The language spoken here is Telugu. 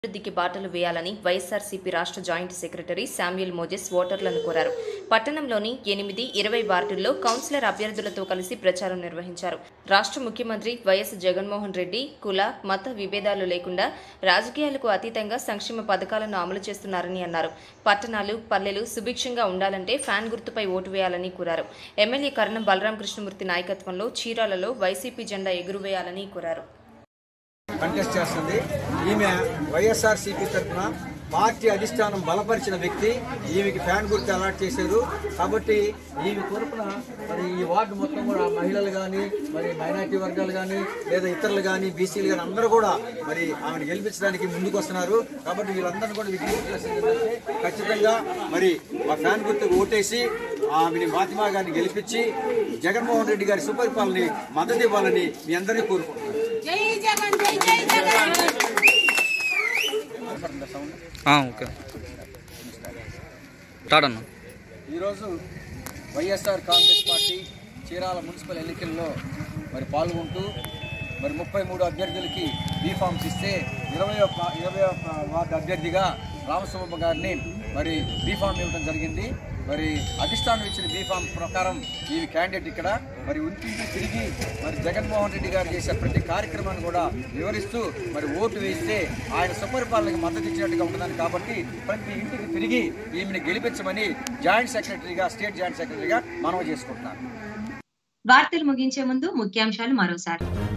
అభివృద్ధికి బాటలు వేయాలని వైఎస్ఆర్సీపీ రాష్ట్ర జాయింట్ సెక్రటరీ శామ్యుల్ మోజెస్ ఓటర్లను కోరారు పట్టణంలోని ఎనిమిది ఇరవై వార్డుల్లో కౌన్సిలర్ అభ్యర్థులతో కలిసి ప్రచారం నిర్వహించారు రాష్ట్ర ముఖ్యమంత్రి వైఎస్ జగన్మోహన్ రెడ్డి కుల మత విభేదాలు లేకుండా రాజకీయాలకు అతీతంగా సంక్షేమ పథకాలను అమలు చేస్తున్నారని అన్నారు పట్టణాలు పల్లెలు సుభిక్షంగా ఉండాలంటే ఫ్యాన్ గుర్తుపై ఓటు వేయాలని కోరారు ఎమ్మెల్యే కరణం బలరాం కృష్ణమూర్తి నాయకత్వంలో చీరాలలో వైసీపీ జెండా ఎగురువేయాలని కోరారు కంటెస్ట్ చేస్తుంది ఈమె వైఎస్ఆర్ సిపి తరఫున పార్టీ అధిష్టానం బలపరిచిన వ్యక్తి ఈమెకి ఫ్యాన్ గుర్తు అలాట్ చేశారు కాబట్టి ఈమె తరఫున మరి ఈ వార్డు మొత్తం కూడా మహిళలు కానీ మరి మైనార్టీ వర్గాలు కానీ లేదా ఇతరులు కానీ బీసీలు కానీ అందరూ కూడా మరి ఆమెను గెలిపించడానికి ముందుకు వస్తున్నారు కాబట్టి వీళ్ళందరినీ కూడా విజ్ఞప్తి చేసేది ఏంటంటే ఖచ్చితంగా మరి ఆ ఫ్యాన్ గుర్తుకు ఓటేసి ఆమెని ఫాతిమా గారిని గెలిపించి జగన్మోహన్ రెడ్డి గారి సుపరిపాలనని మద్దతు ఇవ్వాలని మీ అందరినీ కోరుకుంటున్నాను జై జగన్ జై జై జగన్ ఆ, ఓకే స్టార్ట్ అన్న ఈరోజు వైఎస్ఆర్ కాంగ్రెస్ పార్టీ చీరాల మున్సిపల్ ఎన్నికల్లో మరి పాల్గొంటూ మరి ముప్పై మూడు అభ్యర్థులకి బీఫామ్స్ ఇస్తే ఇరవై ఒక్క ఇరవై ఒక్క వార్డు అభ్యర్థిగా రామసుబ్బమ్మ గారిని మరి బీఫామ్ ఇవ్వడం జరిగింది మరి అధిష్టానం ఇచ్చిన బీఫామ్ ప్రకారం ఈ క్యాండిడేట్ ఇక్కడ మరి ఇంటింటి తిరిగి మరి జగన్మోహన్ రెడ్డి గారు చేసే ప్రతి కార్యక్రమాన్ని కూడా వివరిస్తూ మరి ఓటు వేస్తే ఆయన సుపరిపాలనకు మద్దతు ఇచ్చినట్టుగా ఉంటుందని కాబట్టి ప్రతి ఇంటికి తిరిగి ఈమెను గెలిపించమని జాయింట్ సెక్రటరీగా స్టేట్ జాయింట్ సెక్రటరీగా మనవి చేసుకుంటున్నాను వార్తలు ముగించే ముందు ముఖ్యాంశాలు మరోసారి